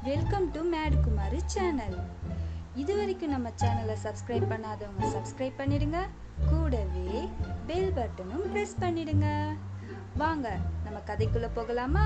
welcome to மேடுகுமாரி channel இது வரைக்கும் நம்ம சேனலை சப்ஸ்கிரைப் பண்ணாதவங்க சப்ஸ்கிரைப் பண்ணிடுங்க கூடவே பெல் பட்டனும் ப்ரெஸ் பண்ணிடுங்க வாங்க நம்ம கதைக்குள்ள போகலாமா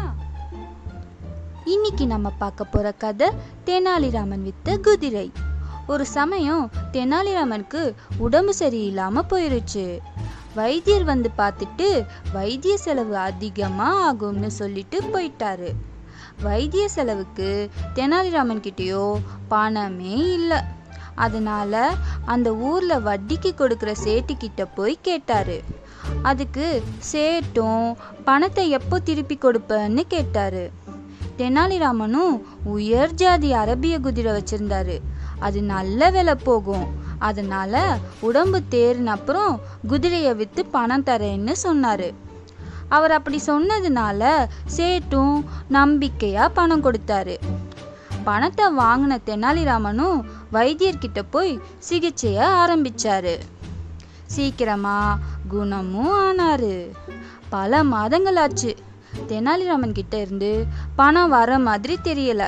இன்னைக்கு நம்ம பார்க்க போற கதை தெனாலிராமன் வித்த குதிரை ஒரு சமயம் தெனாலிராமனுக்கு உடம்பு சரியில்லாம போயிருச்சு வைத்தியர் வந்து பார்த்துட்டு வைத்திய செலவு அதிகமா ஆகும்னு சொல்லிட்டு போயிட்டாரு வைத்திய செலவுக்கு தெனாலிராமன் கிட்டேயோ பணமே இல்லை அதனால அந்த ஊர்ல வட்டிக்கு கொடுக்குற சேட்டு கிட்ட போய் கேட்டாரு அதுக்கு சேட்டும் பணத்தை எப்போ திருப்பி கொடுப்பேன்னு கேட்டாரு தெனாலிராமனும் உயர் ஜாதி அரபிய குதிரை வச்சிருந்தாரு அது நல்ல விலை போகும் அதனால உடம்பு தேறின அப்புறம் குதிரையை வித்து பணம் தரேன்னு சொன்னாரு அவர் அப்படி சொன்னதுனால சேட்டும் நம்பிக்கையா பணம் கொடுத்தாரு பணத்தை வாங்கின தெனாலிராமனும் வைத்தியர்கிட்ட போய் சிகிச்சைய ஆரம்பிச்சாரு சீக்கிரமா குணமும் ஆனாரு பல மாதங்கள் ஆச்சு தெனாலிராமன் கிட்ட இருந்து பணம் வர மாதிரி தெரியல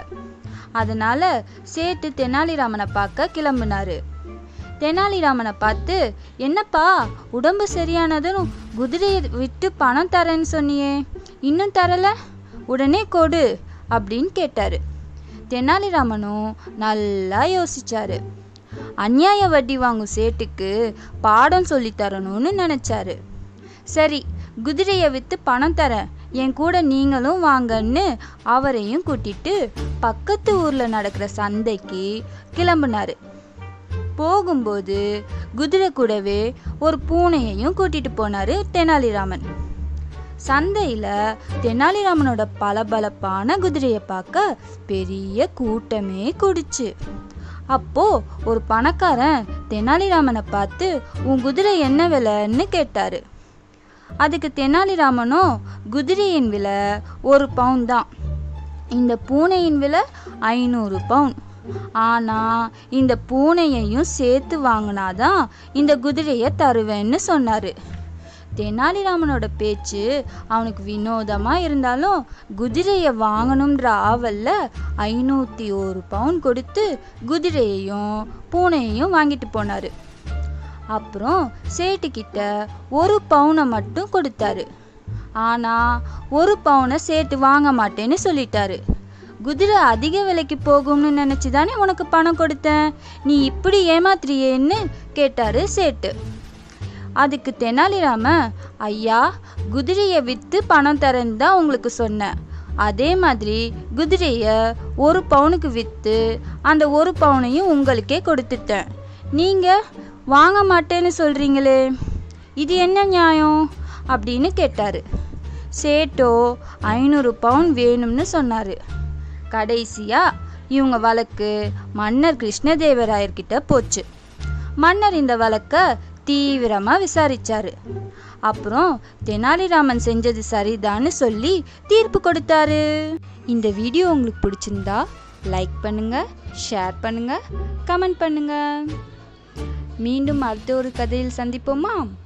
அதனால சேட்டு தெனாலிராமனை பார்க்க கிளம்புனாரு தெனாலிராமனை பார்த்து என்னப்பா உடம்பு சரியானதும் குதிரையை விட்டு பணம் தரேன்னு சொன்னியே இன்னும் தரல உடனே கொடு அப்படின்னு கேட்டாரு தெனாலிராமனும் நல்லா யோசிச்சாரு அநியாய வட்டி வாங்கும் சேட்டுக்கு பாடம் சொல்லி தரணும்னு நினைச்சாரு சரி குதிரையை வித்து பணம் தரேன் என் கூட நீங்களும் வாங்கன்னு அவரையும் கூட்டிட்டு பக்கத்து ஊர்ல நடக்கிற சந்தைக்கு கிளம்புனாரு போகும்போது குதிரை கூடவே ஒரு பூனையையும் கூட்டிட்டு போனாரு தெனாலிராமன் சந்தையில தெனாலிராமனோட பளபளப்பான குதிரையை பார்க்க பெரிய கூட்டமே கூடுச்சு அப்போ ஒரு பணக்காரன் தெனாலிராமனை பார்த்து உன் குதிரை என்ன விலைன்னு கேட்டாரு அதுக்கு தெனாலிராமனும் குதிரையின் விலை ஒரு பவுன் தான் இந்த பூனையின் விலை ஐநூறு பவுன் ஆனா இந்த பூனையையும் சேர்த்து வாங்கினாதான் இந்த குதிரையை தருவேன்னு சொன்னாரு தெனாலிராமனோட பேச்சு அவனுக்கு வினோதமா இருந்தாலும் குதிரையை வாங்கணுன்ற ஆவல்ல ஐநூத்தி ஒரு பவுன் கொடுத்து குதிரையையும் பூனையையும் வாங்கிட்டு போனாரு அப்புறம் சேட்டுக்கிட்ட ஒரு பவுனை மட்டும் கொடுத்தாரு ஆனா ஒரு பவுனை சேட்டு வாங்க மாட்டேன்னு சொல்லிட்டாரு குதிரை அதிக விலைக்கு போகும்னு நினைச்சு தானே உனக்கு பணம் கொடுத்தேன் நீ இப்படி ஏமாத்துறியேன்னு கேட்டாரு சேட்டு அதுக்கு தெனாலிராம ஐயா குதிரையை வித்து பணம் தரேன்னு தான் உங்களுக்கு சொன்னேன் அதே மாதிரி குதிரைய ஒரு பவுனுக்கு வித்து அந்த ஒரு பவுனையும் உங்களுக்கே கொடுத்துட்டேன் நீங்க வாங்க மாட்டேன்னு சொல்றீங்களே இது என்ன நியாயம் அப்படின்னு கேட்டாரு சேட்டோ ஐநூறு பவுன் வேணும்னு சொன்னாரு கடைசியா இவங்க வழக்கு மன்னர் கிருஷ்ணதேவராயர்கிட்ட போச்சு மன்னர் இந்த வழக்க தீவிரமா விசாரிச்சாரு அப்புறம் தெனாலிராமன் செஞ்சது சரிதான்னு சொல்லி தீர்ப்பு கொடுத்தாரு இந்த வீடியோ உங்களுக்கு பிடிச்சிருந்தா லைக் பண்ணுங்க ஷேர் பண்ணுங்க கமெண்ட் பண்ணுங்க மீண்டும் அடுத்த ஒரு கதையில் சந்திப்போமா